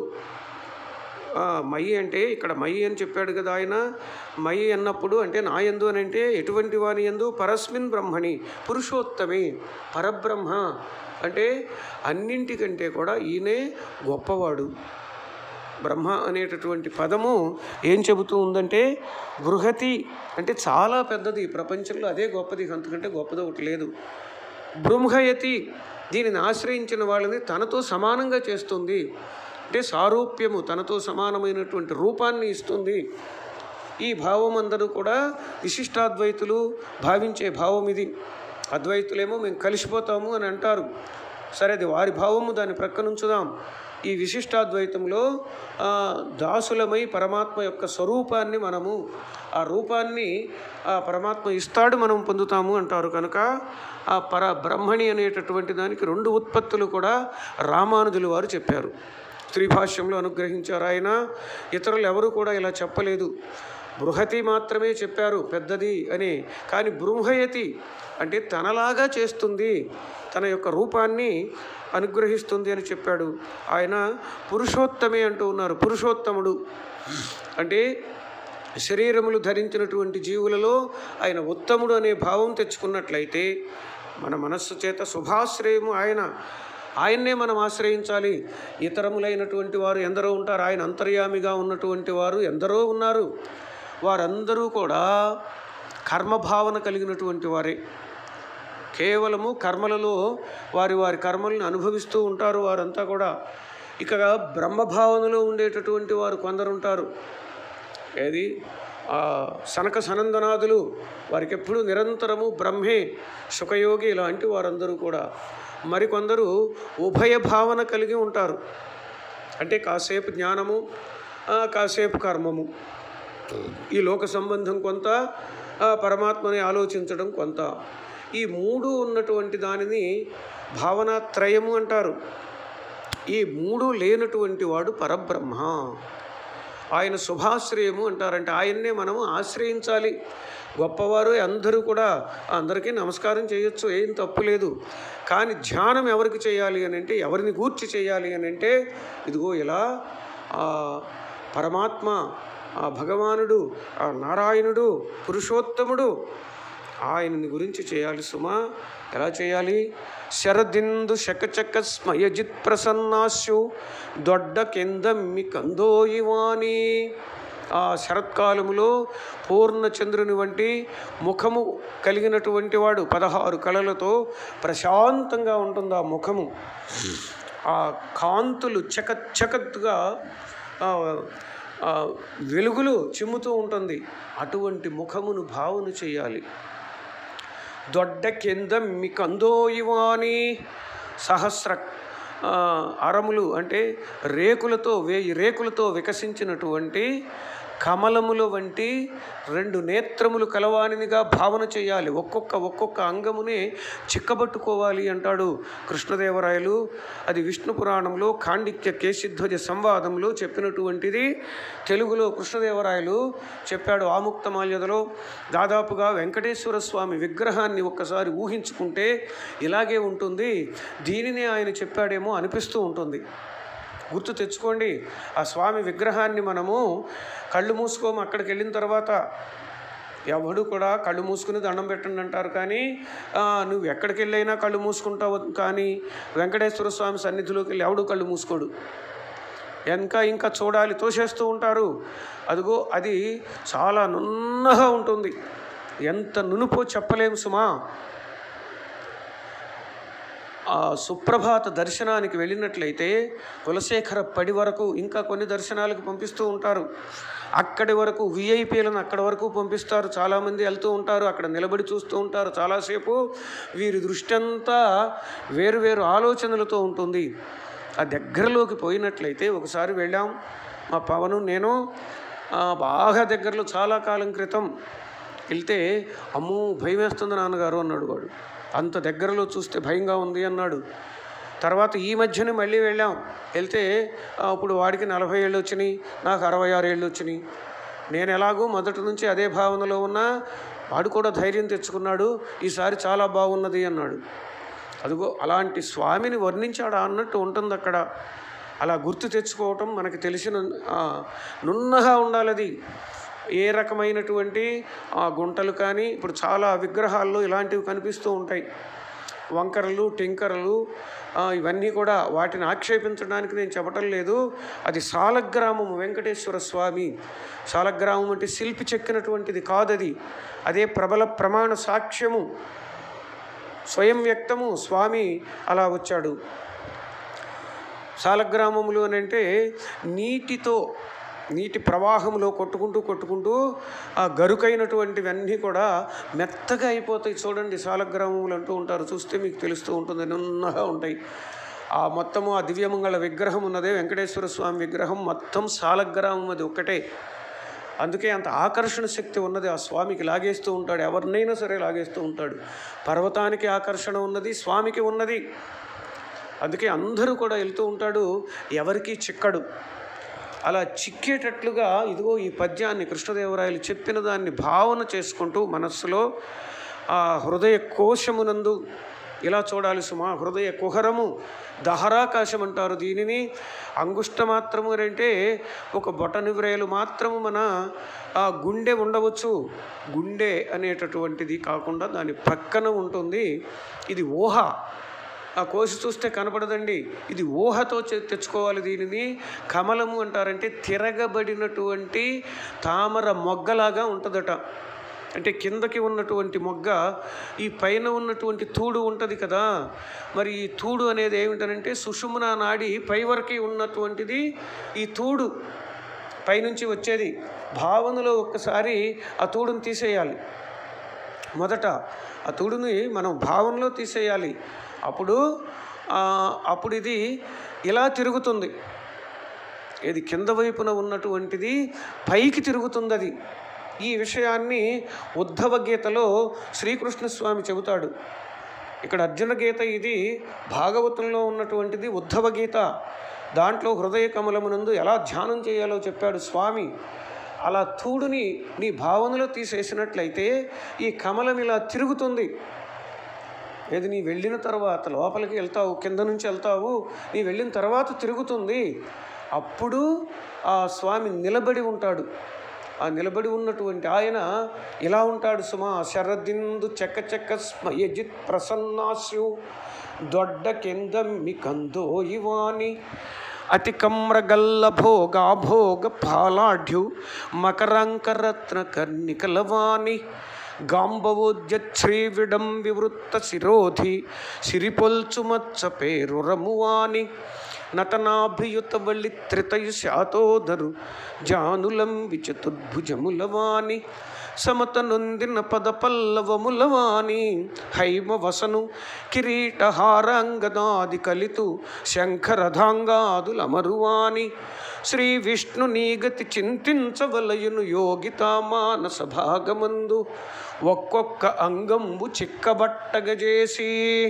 ఆ, మయి అంటే ఇక్కడ మయి అని చెప్పాడు కదా ఆయన మయి అన్నప్పుడు అంటే నా యందు అని అంటే ఎటువంటి వాని యందు పరస్మిన్ బ్రహ్మణి పురుషోత్తమే పరబ్రహ్మ అంటే అన్నింటికంటే కూడా ఈయనే గొప్పవాడు బ్రహ్మ అనేటటువంటి పదము ఏం చెబుతూ ఉందంటే బృహతి అంటే చాలా పెద్దది ఈ ప్రపంచంలో అదే గొప్పది అంతకంటే గొప్పది ఒకటి లేదు బృంహయతి దీనిని ఆశ్రయించిన వాళ్ళని తనతో సమానంగా చేస్తుంది అంటే సారూప్యము తనతో సమానమైనటువంటి రూపాన్ని ఇస్తుంది ఈ భావం అందరూ కూడా విశిష్టాద్వైతులు భావించే భావం ఇది అద్వైతులేమో మేము కలిసిపోతాము అని అంటారు సరే అది వారి భావము దాన్ని ప్రక్కనుంచుదాం ఈ విశిష్టాద్వైతంలో ఆ, దాసులమై పరమాత్మ యొక్క స్వరూపాన్ని మనము ఆ రూపాన్ని ఆ పరమాత్మ ఇస్తాడు మనం పొందుతాము అంటారు కనుక ఆ పర బ్రహ్మణి అనేటటువంటి దానికి రెండు ఉత్పత్తులు కూడా రామానుజులు వారు చెప్పారు త్రిభాష్యంలో అనుగ్రహించారు ఆయన ఇతరులు ఎవరు కూడా ఇలా చెప్పలేదు బృహతి మాత్రమే చెప్పారు పెద్దది అని కానీ బృంహయతి అంటే తనలాగా చేస్తుంది తన యొక్క రూపాన్ని అనుగ్రహిస్తుంది అని చెప్పాడు ఆయన పురుషోత్తమే అంటూ ఉన్నారు పురుషోత్తముడు అంటే శరీరములు ధరించినటువంటి జీవులలో ఆయన ఉత్తముడు అనే భావం తెచ్చుకున్నట్లయితే మన మనస్సు చేత శుభాశ్రయము ఆయన ఆయన్నే మనం ఆశ్రయించాలి ఇతరములైనటువంటి వారు ఎందరో ఉంటారు ఆయన అంతర్యామిగా ఉన్నటువంటి వారు ఎందరో ఉన్నారు వారందరూ కూడా కర్మభావన కలిగినటువంటి వారే కేవలము కర్మలలో వారి వారి కర్మలను అనుభవిస్తూ ఉంటారు వారంతా కూడా ఇక బ్రహ్మభావనలో ఉండేటటువంటి వారు కొందరు ఉంటారు ఏది ఆ సనక సనందనాదులు వారికి ఎప్పుడు నిరంతరము బ్రహ్మే సుఖయోగి ఇలాంటి వారందరూ కూడా మరికొందరు ఉభయ భావన కలిగి ఉంటారు అంటే కాసేపు జ్ఞానము ఆ, కాసేపు కర్మము ఈ లోక సంబంధం కొంత ఆ, పరమాత్మని ఆలోచించడం కొంత ఈ మూడు ఉన్నటువంటి దానిని భావనాత్రయము అంటారు ఈ మూడు లేనటువంటి వాడు పరబ్రహ్మ ఆయన శుభాశ్రయము అంటారంటే ఆయన్నే మనము ఆశ్రయించాలి గొప్పవారు అందరూ కూడా అందరికీ నమస్కారం చేయొచ్చు ఏం తప్పు లేదు కానీ ధ్యానం ఎవరికి చేయాలి అని అంటే ఎవరిని గూర్చి చేయాలి అని అంటే ఇదిగో ఇలా ఆ పరమాత్మ ఆ భగవానుడు ఆ నారాయణుడు పురుషోత్తముడు ఆయనని గురించి చేయాలి సుమా ఎలా చేయాలి శరదిందు శకచక స్మయజిత్ ప్రసన్నాస్యు దొడ్డ కిందమ్మి కందోయివాణి ఆ శరత్కాలములో పూర్ణచంద్రుని వంటి ముఖము కలిగినటువంటి వాడు పదహారు కళలతో ప్రశాంతంగా ఉంటుంది ఆ ముఖము ఆ కాంతులు చక చకత్తుగా ఆ, ఆ, వెలుగులు చిమ్ముతూ ఉంటుంది అటువంటి ముఖమును భావన చేయాలి దొడ్డ కింద మికందోయివాని సహస్ర ఆ, అరములు అంటే రేకులతో వేయి రేకులతో వికసించినటువంటి కమలముల వంటి రెండు నేత్రములు కలవానినిగా భావన చేయాలి ఒక్కొక్క ఒక్కొక్క అంగమునే చిక్కబట్టుకోవాలి అంటాడు కృష్ణదేవరాయలు అది విష్ణు పురాణంలో ఖాండిక్య కేశిధ్వజ సంవాదంలో చెప్పినటువంటిది తెలుగులో కృష్ణదేవరాయలు చెప్పాడు ఆముక్తమాల్యదలో దాదాపుగా వెంకటేశ్వర స్వామి విగ్రహాన్ని ఒక్కసారి ఊహించుకుంటే ఇలాగే ఉంటుంది దీనినే ఆయన చెప్పాడేమో అనిపిస్తూ ఉంటుంది గుర్తు తెచ్చుకోండి ఆ స్వామి విగ్రహాన్ని మనము కళ్ళు మూసుకోము అక్కడికి వెళ్ళిన తర్వాత ఎవడు కూడా కళ్ళు మూసుకుని దండం పెట్టండి అంటారు కానీ ఆ, నువ్వు ఎక్కడికి వెళ్ళైనా కళ్ళు మూసుకుంటావు కానీ వెంకటేశ్వర స్వామి సన్నిధిలోకి వెళ్ళి ఎవడు కళ్ళు మూసుకోడు ఇంకా ఇంకా చూడాలి తోసేస్తూ ఉంటారు అదిగో అది చాలా నున్నగా ఉంటుంది ఎంత నునుపో చెప్పలేము సుమా ఆ సుప్రభాత దర్శనానికి వెళ్ళినట్లయితే కులశేఖర పడి వరకు ఇంకా కొన్ని దర్శనాలకు పంపిస్తూ ఉంటారు అక్కడి వరకు విఐపీలను అక్కడి వరకు పంపిస్తారు చాలామంది వెళ్తూ ఉంటారు అక్కడ నిలబడి చూస్తూ ఉంటారు చాలాసేపు వీరి దృష్టి అంతా వేరు వేరు ఆలోచనలతో ఉంటుంది ఆ దగ్గరలోకి పోయినట్లయితే ఒకసారి వెళ్ళాం మా పవను నేను ఆ, బాగా దగ్గరలో చాలా కాలం క్రితం వెళ్తే అమ్మో భయం వేస్తుంది నాన్నగారు అన్నాడు వాడు అంత దగ్గరలో చూస్తే భయంగా ఉంది అన్నాడు తర్వాత ఈ మధ్యనే మళ్ళీ వెళ్ళాం వెళ్తే ఆ, అప్పుడు వాడికి నలభై ఏళ్ళు వచ్చినాయి నాకు అరవై ఆరు ఏళ్ళు వచ్చినాయి నేను ఎలాగో మొదటి నుంచి అదే భావనలో ఉన్నా వాడు కూడా ధైర్యం తెచ్చుకున్నాడు ఈసారి చాలా బాగున్నది అన్నాడు అదిగో అలాంటి స్వామిని వర్ణించాడా అన్నట్టు ఉంటుంది అక్కడ అలా గుర్తు తెచ్చుకోవటం మనకి తెలిసిన ఆ, నున్నగా ఉండాలి అది ఏ రకమైనటువంటి ఆ, గుంటలు కానీ ఇప్పుడు చాలా విగ్రహాల్లో ఇలాంటివి కనిపిస్తూ ఉంటాయి వంకరలు టింకరలు ఆ, ఇవన్నీ కూడా వాటిని ఆక్షేపించడానికి నేను చెప్పటం లేదు అది సాలగ్రామం వెంకటేశ్వర స్వామి సాలగ్రామం అంటే శిల్పి చెక్కినటువంటిది కాదది అదే ప్రబల ప్రమాణ సాక్ష్యము స్వయం వ్యక్తము స్వామి అలా వచ్చాడు సాలగ్రామములు అని అంటే నీటితో నీటి ప్రవాహంలో కొట్టుకుంటూ కొట్టుకుంటూ ఆ గరుకైనటువంటివన్నీ కూడా మెత్తగా అయిపోతాయి చూడండి సాలగ్రామములు అంటూ ఉంటారు చూస్తే మీకు తెలుస్తూ ఉంటుంది నున్నగా ఉంటాయి ఆ మొత్తము ఆ దివ్యమంగళ విగ్రహం ఉన్నదే వెంకటేశ్వర స్వామి విగ్రహం మొత్తం సాలగ్రామం అది ఒక్కటే అందుకే అంత ఆకర్షణ శక్తి ఉన్నది ఆ స్వామికి లాగేస్తూ ఉంటాడు ఎవరినైనా సరే లాగేస్తూ ఉంటాడు పర్వతానికి ఆకర్షణ ఉన్నది స్వామికి ఉన్నది అందుకే అందరూ కూడా వెళ్తూ ఉంటాడు ఎవరికీ చిక్కడు అలా చిక్కేటట్లుగా ఇదిగో ఈ పద్యాన్ని కృష్ణదేవరాయలు చెప్పిన దాన్ని భావన చేసుకుంటూ మనస్సులో ఆ హృదయ కోశమునందు ఇలా చూడాలి సుమా హృదయ కుహరము దహరాకాశం అంటారు దీనిని అంగుష్ట మాత్రము అని అంటే ఒక బొటనివ్రేలు మాత్రము మన ఆ గుండె ఉండవచ్చు గుండె అనేటటువంటిది కాకుండా దాని పక్కన ఉంటుంది ఇది ఊహ ఆ కోసి చూస్తే కనపడదండి ఇది ఊహతో చె- తెచ్చుకోవాలి దీనిని కమలము అంటారంటే తిరగబడినటువంటి తామర మొగ్గలాగా ఉంటుందట అంటే కిందకి ఉన్నటువంటి మొగ్గ ఈ పైన ఉన్నటువంటి తూడు ఉంటుంది కదా మరి ఈ తూడు అనేది ఏమిటనంటే సుషుమ్న నాడి పై వరకు ఉన్నటువంటిది ఈ తూడు పైనుంచి వచ్చేది భావనలో ఒక్కసారి ఆ తూడును తీసేయాలి మొదట ఆ తూడుని మనం భావనలో తీసేయాలి అప్పుడు ఆ, అప్పుడు ఇది ఇలా తిరుగుతుంది ఇది కింద వైపున ఉన్నటువంటిది పైకి తిరుగుతుంది అది ఈ విషయాన్ని ఉద్ధవ గీతలో శ్రీకృష్ణ స్వామి చెబుతాడు ఇక్కడ అర్జున గీత ఇది భాగవతంలో ఉన్నటువంటిది ఉద్ధవ గీత దాంట్లో హృదయ కమలమునందు ఎలా ధ్యానం చేయాలో చెప్పాడు స్వామి అలా తూడుని నీ భావనలో తీసేసినట్లయితే ఈ కమలం ఇలా తిరుగుతుంది ఏది నీ వెళ్ళిన తర్వాత లోపలికి వెళ్తావు కింద నుంచి వెళ్తావు నీ వెళ్ళిన తర్వాత తిరుగుతుంది అప్పుడు ఆ స్వామి నిలబడి ఉంటాడు ఆ నిలబడి ఉన్నటువంటి ఆయన ఇలా ఉంటాడు సుమా శరదిందు చెక్క చెక్క స్మయజిత్ ప్రసన్నాస్యు దొడ్డ కింద మికందో ఇవాని అతి కమ్రగల్ల భోగ భోగ ఫాలాఢ్యు మకరంకరత్న కర్ణికలవాణి గాంబవోద్యశ్రీవిడం వివృత్త శిరోధి సిరిపొల్చుమచ్చ పేరు రమువాని నటనాభియుత బలి త్రితయు శాతోదరు జానులంబి చతుర్భుజములవాని సమత నొందిన పద పల్లవములవాని హైమ వసను కిరీటహారాంగదాది కలితు శంఖరథాంగాదులమరువాని శ్రీ విష్ణు నీగతి చింతించవలయును యోగితా మానస భాగమందు ఒక్కొక్క అంగంబు చిక్కబట్టగజేసి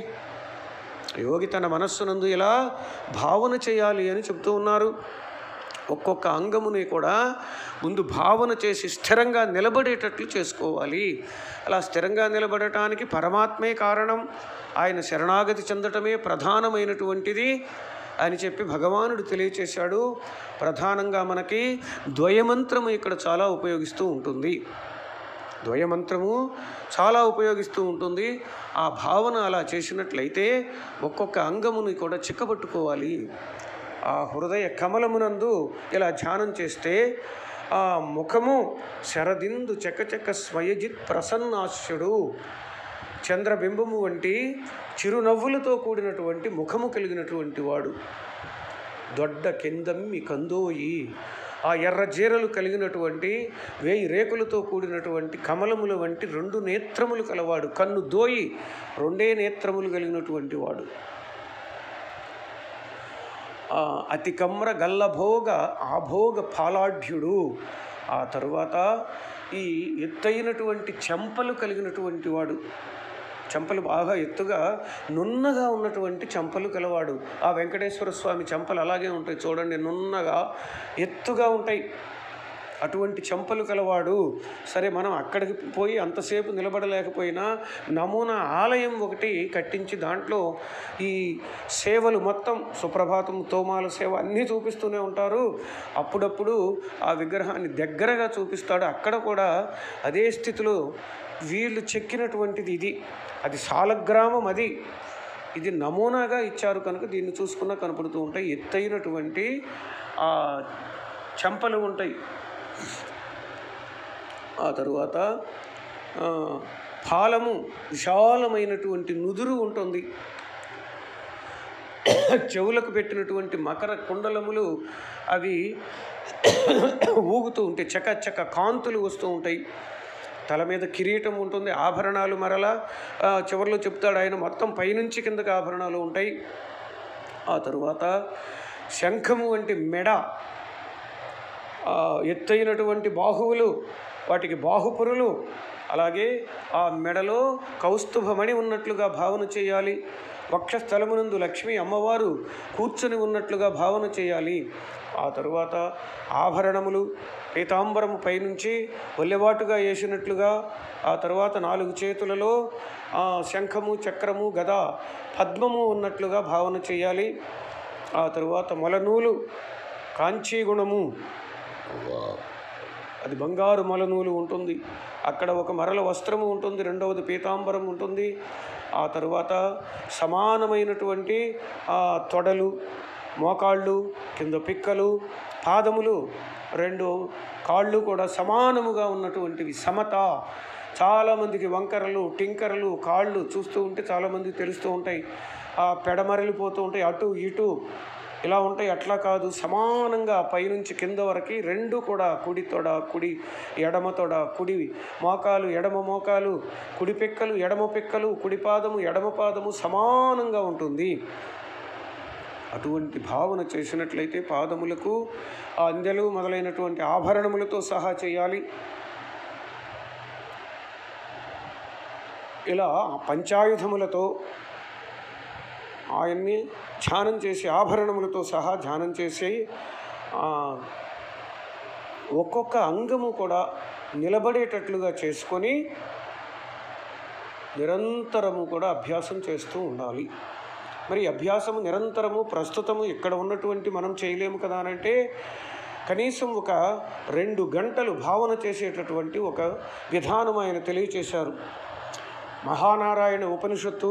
యోగి తన మనస్సునందు ఇలా భావన చేయాలి అని చెప్తూ ఉన్నారు ఒక్కొక్క అంగముని కూడా ముందు భావన చేసి స్థిరంగా నిలబడేటట్లు చేసుకోవాలి అలా స్థిరంగా నిలబడటానికి పరమాత్మే కారణం ఆయన శరణాగతి చెందటమే ప్రధానమైనటువంటిది అని చెప్పి భగవానుడు తెలియచేశాడు ప్రధానంగా మనకి ద్వయమంత్రము ఇక్కడ చాలా ఉపయోగిస్తూ ఉంటుంది ద్వయమంత్రము చాలా ఉపయోగిస్తూ ఉంటుంది ఆ భావన అలా చేసినట్లయితే ఒక్కొక్క అంగముని కూడా చిక్కబట్టుకోవాలి ఆ హృదయ కమలమునందు ఇలా ధ్యానం చేస్తే ఆ ముఖము శరదిందు చకచక స్వయజిత్ ప్రసన్నాస్యుడు చంద్రబింబము వంటి చిరునవ్వులతో కూడినటువంటి ముఖము కలిగినటువంటి వాడు దొడ్డ కిందమ్మి కందోయి ఆ ఎర్ర జీరలు కలిగినటువంటి వేయి రేకులతో కూడినటువంటి కమలముల వంటి రెండు నేత్రములు కలవాడు కన్ను దోయి రెండే నేత్రములు కలిగినటువంటి వాడు ఆ, అతి కమ్ర గల్లభోగ ఆభోగ ఫాలాఢ్యుడు ఆ తరువాత ఈ ఎత్తైనటువంటి చెంపలు కలిగినటువంటి వాడు చెంపలు బాగా ఎత్తుగా నున్నగా ఉన్నటువంటి చెంపలు కలవాడు ఆ వెంకటేశ్వర స్వామి చెంపలు అలాగే ఉంటాయి చూడండి నున్నగా ఎత్తుగా ఉంటాయి అటువంటి చెంపలు కలవాడు సరే మనం అక్కడికి పోయి అంతసేపు నిలబడలేకపోయినా నమూనా ఆలయం ఒకటి కట్టించి దాంట్లో ఈ సేవలు మొత్తం సుప్రభాతం తోమాల సేవ అన్నీ చూపిస్తూనే ఉంటారు అప్పుడప్పుడు ఆ విగ్రహాన్ని దగ్గరగా చూపిస్తాడు అక్కడ కూడా అదే స్థితిలో వీళ్ళు చెక్కినటువంటిది ఇది అది సాలగ్రామం అది ఇది నమూనాగా ఇచ్చారు కనుక దీన్ని చూసుకున్నా కనపడుతూ ఉంటాయి ఎత్తైనటువంటి ఆ చెంపలు ఉంటాయి ఆ తరువాత ఆ, ఫాలము విశాలమైనటువంటి నుదురు ఉంటుంది చెవులకు పెట్టినటువంటి మకర కుండలములు అవి ఊగుతూ ఉంటాయి చక చక కాంతులు వస్తూ ఉంటాయి తల మీద కిరీటం ఉంటుంది ఆభరణాలు మరలా ఆ, చివరిలో చెప్తాడు ఆయన మొత్తం పైనుంచి కిందకి ఆభరణాలు ఉంటాయి ఆ తరువాత శంఖము వంటి మెడ ఆ, ఎత్తైనటువంటి బాహువులు వాటికి బాహుపురులు అలాగే ఆ మెడలో కౌస్తుభమణి ఉన్నట్లుగా భావన చేయాలి వక్షస్థలమునందు లక్ష్మి అమ్మవారు కూర్చొని ఉన్నట్లుగా భావన చేయాలి ఆ తరువాత ఆభరణములు పీతాంబరము పైనుంచి ఒల్లెవాటుగా వేసినట్లుగా ఆ తర్వాత నాలుగు చేతులలో ఆ, శంఖము చక్రము గద పద్మము ఉన్నట్లుగా భావన చేయాలి ఆ తరువాత మొలనూలు కాంచీగుణము అది బంగారు మలనూలు ఉంటుంది అక్కడ ఒక మరల వస్త్రము ఉంటుంది రెండవది పీతాంబరం ఉంటుంది ఆ తరువాత సమానమైనటువంటి ఆ తొడలు మోకాళ్ళు కింద పిక్కలు పాదములు రెండు కాళ్ళు కూడా సమానముగా ఉన్నటువంటివి సమత చాలామందికి వంకరలు టింకరలు కాళ్ళు చూస్తూ ఉంటే చాలామందికి తెలుస్తూ ఉంటాయి ఆ పెడమరలిపోతూ ఉంటాయి అటు ఇటు ఇలా ఉంటాయి అట్లా కాదు సమానంగా పైనుంచి కింద వరకు రెండు కూడా కుడి తొడ కుడి ఎడమ తొడ కుడి మోకాలు ఎడమ మోకాలు కుడి పిక్కలు ఎడమ పిక్కలు కుడి పాదము ఎడమ పాదము సమానంగా ఉంటుంది అటువంటి భావన చేసినట్లయితే పాదములకు ఆ అందెలు మొదలైనటువంటి ఆభరణములతో సహా చేయాలి ఇలా పంచాయుధములతో ఆయన్ని ధ్యానం చేసి ఆభరణములతో సహా ధ్యానం చేసి ఆ, ఒక్కొక్క అంగము కూడా నిలబడేటట్లుగా చేసుకొని నిరంతరము కూడా అభ్యాసం చేస్తూ ఉండాలి మరి అభ్యాసము నిరంతరము ప్రస్తుతము ఇక్కడ ఉన్నటువంటి మనం చేయలేము కదా అని అంటే కనీసం ఒక రెండు గంటలు భావన చేసేటటువంటి ఒక విధానం ఆయన తెలియచేశారు మహానారాయణ ఉపనిషత్తు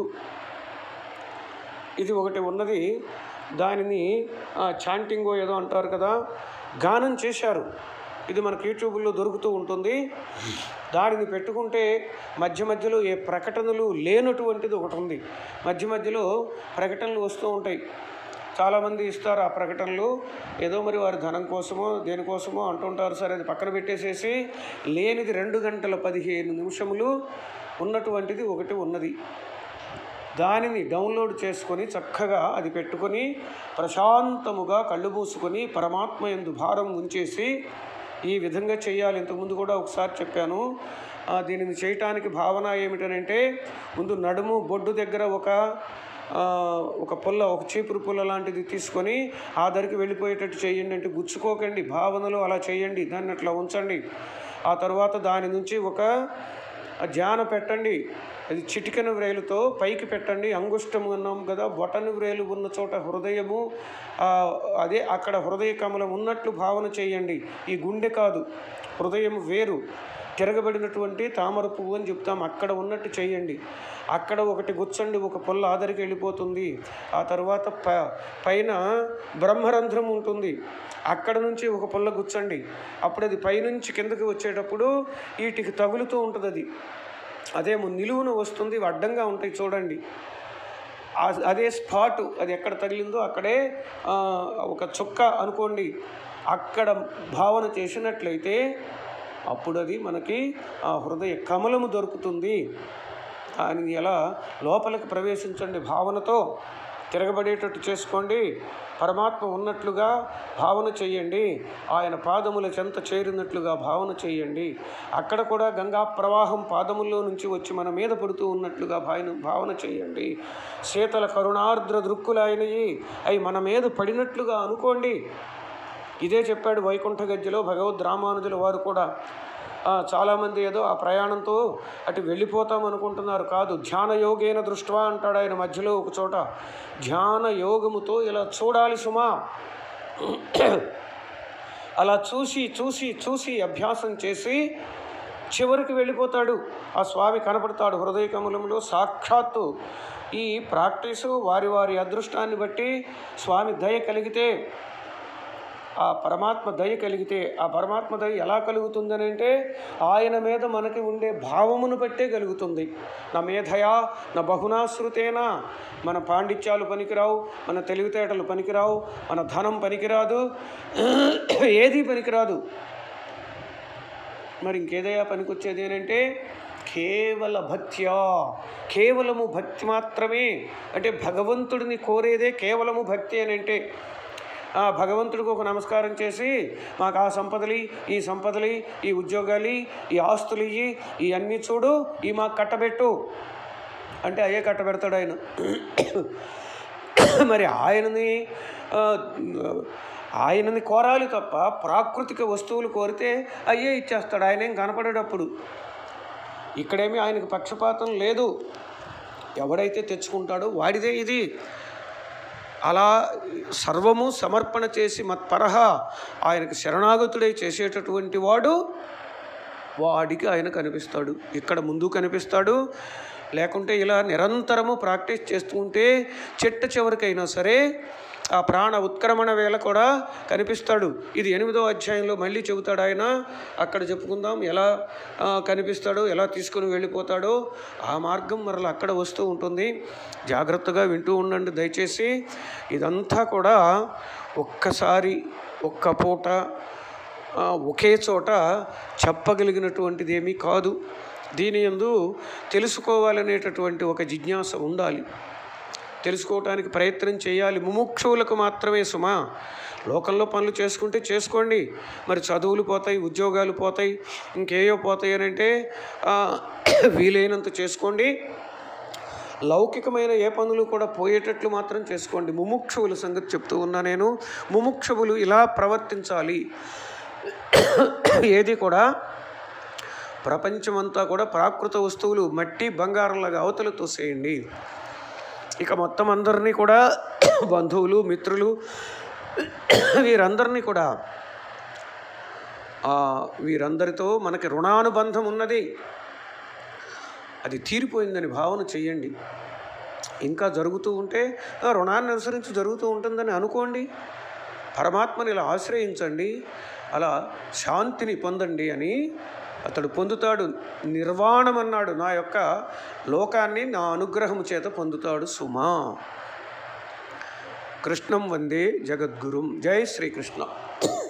ఇది ఒకటి ఉన్నది దానిని చాంటింగో ఏదో అంటారు కదా గానం చేశారు ఇది మనకు యూట్యూబ్లో దొరుకుతూ ఉంటుంది దానిని పెట్టుకుంటే మధ్య మధ్యలో ఏ ప్రకటనలు లేనటువంటిది ఒకటి ఉంది మధ్య మధ్యలో ప్రకటనలు వస్తూ ఉంటాయి చాలామంది ఇస్తారు ఆ ప్రకటనలు ఏదో మరి వారి ధనం కోసమో దేనికోసమో అంటుంటారు సరే అది పక్కన పెట్టేసేసి లేనిది రెండు గంటల పదిహేను నిమిషములు ఉన్నటువంటిది ఒకటి ఉన్నది దానిని డౌన్లోడ్ చేసుకొని చక్కగా అది పెట్టుకొని ప్రశాంతముగా కళ్ళు మూసుకొని పరమాత్మ ఎందు భారం ఉంచేసి ఈ విధంగా చేయాలి ఇంతకుముందు కూడా ఒకసారి చెప్పాను ఆ, దీనిని చేయటానికి భావన ఏమిటనంటే ముందు నడుము బొడ్డు దగ్గర ఒక ఆ, ఒక పుల్ల ఒక చీపురు పుల్ల లాంటిది తీసుకొని ఆ ధరికి వెళ్ళిపోయేటట్టు చేయండి అంటే గుచ్చుకోకండి భావనలో అలా చేయండి దాన్ని అట్లా ఉంచండి ఆ తర్వాత దాని నుంచి ఒక ఆ ధ్యాన పెట్టండి అది చిటికెన వ్రేలుతో పైకి పెట్టండి అంగుష్టము అన్నాం కదా బొటను వ్రేలు ఉన్న చోట హృదయము ఆ, అదే అక్కడ హృదయ కమలం ఉన్నట్లు భావన చేయండి ఈ గుండె కాదు హృదయం వేరు తిరగబడినటువంటి తామర పువ్వు అని చెప్తాం అక్కడ ఉన్నట్టు చేయండి అక్కడ ఒకటి గుచ్చండి ఒక పొల్ల ఆదరికి వెళ్ళిపోతుంది ఆ తర్వాత ప పైన బ్రహ్మరంధ్రం ఉంటుంది అక్కడ నుంచి ఒక పొల్ల గుచ్చండి అప్పుడు అది పైనుంచి కిందకి వచ్చేటప్పుడు వీటికి తగులుతూ ఉంటుంది అది అదేమో నిలువున వస్తుంది ఇవి అడ్డంగా ఉంటాయి చూడండి ఆ- అదే స్పాటు అది ఎక్కడ తగిలిందో అక్కడే ఆ, ఒక చుక్క అనుకోండి అక్కడ భావన చేసినట్లయితే అప్పుడు అది మనకి ఆ హృదయ కమలము దొరుకుతుంది దానిని ఎలా లోపలికి ప్రవేశించండి భావనతో తిరగబడేటట్టు చేసుకోండి పరమాత్మ ఉన్నట్లుగా భావన చేయండి ఆయన పాదముల చెంత చేరినట్లుగా భావన చేయండి అక్కడ కూడా గంగా ప్రవాహం పాదముల్లో నుంచి వచ్చి మన మీద పడుతూ ఉన్నట్లుగా భావన భావన చేయండి శీతల కరుణార్ద్ర దృక్కులైనవి అవి మన మీద పడినట్లుగా అనుకోండి ఇదే చెప్పాడు వైకుంఠ గజ్జలో భగవద్ రామానుజుల వారు కూడా ఆ, చాలామంది ఏదో ఆ ప్రయాణంతో అటు వెళ్ళిపోతాం అనుకుంటున్నారు కాదు ధ్యాన యోగేన దృష్ట్వా అంటాడు ఆయన మధ్యలో ఒక చోట ధ్యాన యోగముతో ఇలా చూడాలి సుమా అలా చూసి చూసి చూసి అభ్యాసం చేసి చివరికి వెళ్ళిపోతాడు ఆ స్వామి కనపడతాడు హృదయ కమలంలో సాక్షాత్తు ఈ ప్రాక్టీసు వారి వారి అదృష్టాన్ని బట్టి స్వామి దయ కలిగితే ఆ పరమాత్మ దయ కలిగితే ఆ పరమాత్మ దయ ఎలా కలుగుతుందని అంటే ఆయన మీద మనకి ఉండే భావమును బట్టే కలుగుతుంది నా మేధయా నా బహునాశ్రుతేనా మన పాండిత్యాలు పనికిరావు మన తెలివితేటలు పనికిరావు మన ధనం పనికిరాదు ఏది పనికిరాదు మరి ఇంకేదయ్యా పనికొచ్చేది ఏంటంటే కేవల భక్త్యా కేవలము భక్తి మాత్రమే అంటే భగవంతుడిని కోరేదే కేవలము భక్తి అని అంటే ఆ భగవంతుడికి ఒక నమస్కారం చేసి మాకు ఆ సంపదలి ఈ సంపదలి ఈ ఉద్యోగాలు ఈ ఆస్తులు ఇయ్యి ఈ అన్నీ చూడు ఈ మాకు కట్టబెట్టు అంటే అయ్యే కట్టబెడతాడు ఆయన మరి ఆయనని ఆ, ఆయనని కోరాలి తప్ప ప్రాకృతిక వస్తువులు కోరితే అయ్యే ఇచ్చేస్తాడు ఆయన ఏం కనపడేటప్పుడు ఇక్కడేమీ ఆయనకు పక్షపాతం లేదు ఎవడైతే తెచ్చుకుంటాడో వాడిదే ఇది అలా సర్వము సమర్పణ చేసి మత్పరహ ఆయనకు శరణాగతుడై చేసేటటువంటి వాడు వాడికి ఆయన కనిపిస్తాడు ఇక్కడ ముందు కనిపిస్తాడు లేకుంటే ఇలా నిరంతరము ప్రాక్టీస్ చేస్తూ ఉంటే చిట్ట చివరికైనా సరే ఆ ప్రాణ ఉత్క్రమణ వేళ కూడా కనిపిస్తాడు ఇది ఎనిమిదో అధ్యాయంలో మళ్ళీ చెబుతాడు ఆయన అక్కడ చెప్పుకుందాం ఎలా ఆ, కనిపిస్తాడో ఎలా తీసుకుని వెళ్ళిపోతాడో ఆ మార్గం మరలా అక్కడ వస్తూ ఉంటుంది జాగ్రత్తగా వింటూ ఉండండి దయచేసి ఇదంతా కూడా ఒక్కసారి ఒక్క పూట ఆ, ఒకే చోట చెప్పగలిగినటువంటిది ఏమీ కాదు దీని యందు తెలుసుకోవాలనేటటువంటి ఒక జిజ్ఞాస ఉండాలి తెలుసుకోవటానికి ప్రయత్నం చేయాలి ముముక్షువులకు మాత్రమే సుమా లోకంలో పనులు చేసుకుంటే చేసుకోండి మరి చదువులు పోతాయి ఉద్యోగాలు పోతాయి ఇంకేయో పోతాయి అని అంటే ఆ, వీలైనంత చేసుకోండి లౌకికమైన ఏ పనులు కూడా పోయేటట్లు మాత్రం చేసుకోండి ముముక్షువుల సంగతి చెప్తూ ఉన్నా నేను ముముక్షువులు ఇలా ప్రవర్తించాలి ఏది కూడా ప్రపంచమంతా కూడా ప్రాకృత వస్తువులు మట్టి బంగారంలాగా అవతల తోసేయండి ఇక మొత్తం అందరినీ కూడా బంధువులు మిత్రులు వీరందరినీ కూడా ఆ, వీరందరితో మనకి రుణానుబంధం ఉన్నది అది తీరిపోయిందని భావన చెయ్యండి ఇంకా జరుగుతూ ఉంటే ఆ రుణాన్ని అనుసరించి జరుగుతూ ఉంటుందని అనుకోండి పరమాత్మని ఇలా ఆశ్రయించండి అలా శాంతిని పొందండి అని అతడు పొందుతాడు నిర్వాణం అన్నాడు నా యొక్క లోకాన్ని నా అనుగ్రహము చేత పొందుతాడు సుమా కృష్ణం వందే జగద్గురుం జై శ్రీకృష్ణ